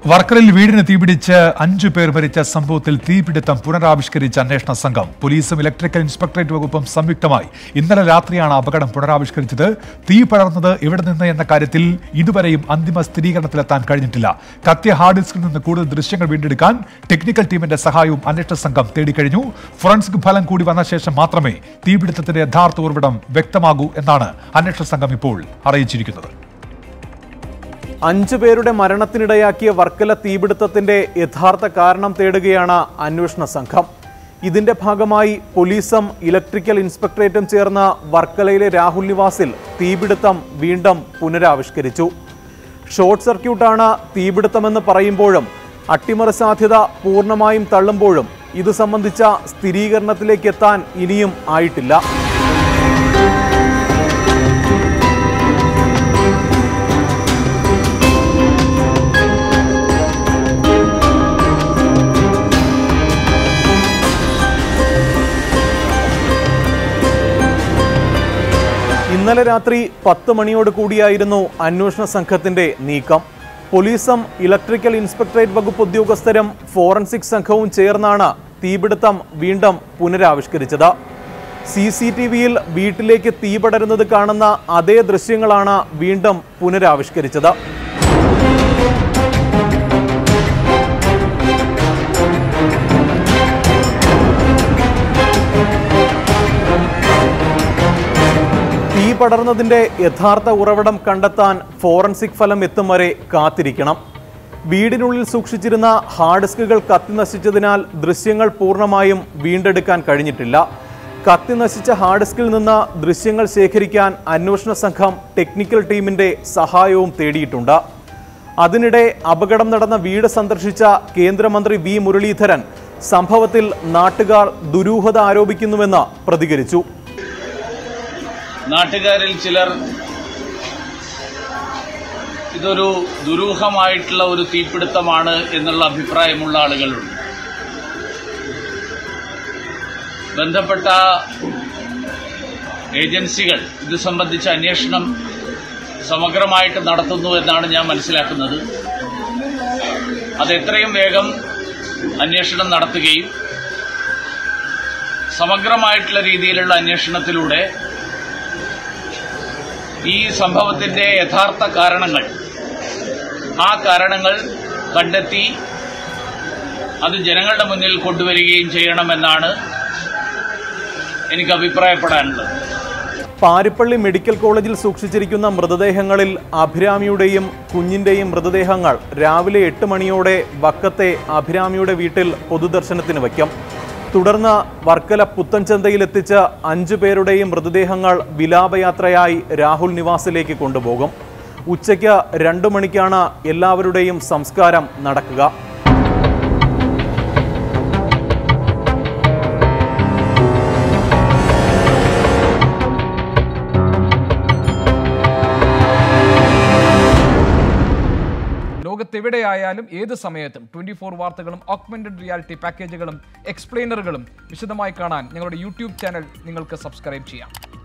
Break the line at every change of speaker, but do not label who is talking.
വർക്കലിൽ വീടിന് തീപിടിച്ച് അഞ്ചു പേർ മരിച്ച സംഭവത്തിൽ തീപിടുത്തം പുനരാവിഷ്കരിച്ച അന്വേഷണ സംഘം പോലീസും ഇലക്ട്രിക്കൽ ഇൻസ്പെക്ടറേറ്റ് വകുപ്പും സംയുക്തമായി ഇന്നലെ രാത്രിയാണ് അപകടം പുനരാവിഷ്കരിച്ചത് തീ പടർന്നത് എവിടെ നിന്ന് എന്ന കാര്യത്തിൽ ഇതുവരെയും അന്തിമ സ്ഥിരീകരണത്തിലെത്താൻ കഴിഞ്ഞിട്ടില്ല കത്തിയ ഹാർഡ് ഡിസ്കിൽ നിന്ന് കൂടുതൽ ദൃശ്യങ്ങൾ വീണ്ടെടുക്കാൻ ടെക്നിക്കൽ ടീമിന്റെ സഹായവും അന്വേഷണ സംഘം തേടിക്കഴിഞ്ഞു ഫോറൻസിക് ഫലം കൂടി വന്ന ശേഷം മാത്രമേ തീപിടുത്തത്തിന്റെ യഥാർത്ഥ ഉറവിടം വ്യക്തമാകൂ എന്നാണ് അന്വേഷണ സംഘം ഇപ്പോൾ അറിയിച്ചിരിക്കുന്നത്
അഞ്ചു പേരുടെ മരണത്തിനിടയാക്കിയ വർക്കല തീപിടുത്തത്തിന്റെ യഥാർത്ഥ കാരണം തേടുകയാണ് അന്വേഷണ സംഘം ഇതിന്റെ ഭാഗമായി പോലീസും ഇലക്ട്രിക്കൽ ഇൻസ്പെക്ടറേറ്റും ചേർന്ന് വർക്കലയിലെ രാഹുൽ നിവാസിൽ തീപിടുത്തം വീണ്ടും പുനരാവിഷ്കരിച്ചു ഷോർട്ട് സർക്യൂട്ടാണ് തീപിടുത്തമെന്ന് പറയുമ്പോഴും അട്ടിമറി സാധ്യത പൂർണ്ണമായും തള്ളുമ്പോഴും ഇത് സംബന്ധിച്ച സ്ഥിരീകരണത്തിലേക്ക് എത്താൻ ഇനിയും ആയിട്ടില്ല ഇന്നലെ രാത്രി പത്ത് മണിയോട് കൂടിയായിരുന്നു അന്വേഷണ സംഘത്തിന്റെ നീക്കം പോലീസും ഇലക്ട്രിക്കൽ ഇൻസ്പെക്ടറേറ്റ് വകുപ്പ് ഉദ്യോഗസ്ഥരും ഫോറൻസിക് സംഘവും ചേർന്നാണ് തീപിടുത്തം വീണ്ടും പുനരാവിഷ്കരിച്ചത് സി സി ടി വിയിൽ വീട്ടിലേക്ക് തീ പടരുന്നത് കാണുന്ന അതേ ദൃശ്യങ്ങളാണ് വീണ്ടും പുനരാവിഷ്കരിച്ചത് തീ പടർന്നതിന്റെ യഥാർത്ഥ ഉറവിടം കണ്ടെത്താൻ ഫോറൻസിക് ഫലം എത്തും വരെ കാത്തിരിക്കണം വീടിനുള്ളിൽ സൂക്ഷിച്ചിരുന്ന ഹാർഡ് ഡിസ്കുകൾ കത്തി നശിച്ചതിനാൽ ദൃശ്യങ്ങൾ പൂർണ്ണമായും വീണ്ടെടുക്കാൻ കഴിഞ്ഞിട്ടില്ല കത്തി നശിച്ച ഹാർഡ് ഡിസ്കിൽ നിന്ന് ദൃശ്യങ്ങൾ ശേഖരിക്കാൻ അന്വേഷണ സംഘം ടെക്നിക്കൽ ടീമിന്റെ സഹായവും തേടിയിട്ടുണ്ട് അതിനിടെ അപകടം നടന്ന വീട് സന്ദർശിച്ച കേന്ദ്രമന്ത്രി വി മുരളീധരൻ സംഭവത്തിൽ നാട്ടുകാർ ദുരൂഹത ആരോപിക്കുന്നുവെന്ന് പ്രതികരിച്ചു
നാട്ടുകാരിൽ ചിലർ ഇതൊരു ദുരൂഹമായിട്ടുള്ള ഒരു തീപിടുത്തമാണ് എന്നുള്ള അഭിപ്രായമുള്ള ആളുകളുണ്ട് ബന്ധപ്പെട്ട ഏജൻസികൾ ഇത് സംബന്ധിച്ച അന്വേഷണം സമഗ്രമായിട്ട് നടത്തുന്നു എന്നാണ് ഞാൻ മനസ്സിലാക്കുന്നത് അത് എത്രയും വേഗം അന്വേഷണം നടത്തുകയും സമഗ്രമായിട്ടുള്ള രീതിയിലുള്ള അന്വേഷണത്തിലൂടെ ഈ സംഭവത്തിന്റെ യഥാർത്ഥ കാരണങ്ങൾ ആ കാരണങ്ങൾ കണ്ടെത്തി അത് ജനങ്ങളുടെ മുന്നിൽ കൊണ്ടുവരികയും ചെയ്യണമെന്നാണ് എനിക്ക് അഭിപ്രായപ്പെടാനുള്ളത്
പാരിപ്പള്ളി മെഡിക്കൽ കോളേജിൽ സൂക്ഷിച്ചിരിക്കുന്ന മൃതദേഹങ്ങളിൽ അഭിരാമിയുടെയും കുഞ്ഞിന്റെയും മൃതദേഹങ്ങൾ രാവിലെ എട്ട് മണിയോടെ വക്കത്തെ അഭിരാമിയുടെ വീട്ടിൽ പൊതുദർശനത്തിന് വയ്ക്കും തുടർന്ന് വർക്കല പുത്തൻചന്തയിൽ എത്തിച്ച് അഞ്ചു പേരുടെയും മൃതദേഹങ്ങൾ വിലാപയാത്രയായി രാഹുൽ നിവാസിലേക്ക് കൊണ്ടുപോകും ഉച്ചയ്ക്ക് രണ്ടു മണിക്കാണ് എല്ലാവരുടെയും സംസ്കാരം നടക്കുക
ലോകത്തെവിടെയായാലും ഏത് സമയത്തും ട്വന്റി ഫോർ വാർത്തകളും ഓഗ്മെന്റഡ് റിയാലിറ്റി പാക്കേജുകളും എക്സ്പ്ലെയിനറുകളും വിശദമായി കാണാൻ ഞങ്ങളുടെ യൂട്യൂബ് ചാനൽ നിങ്ങൾക്ക് സബ്സ്ക്രൈബ് ചെയ്യാം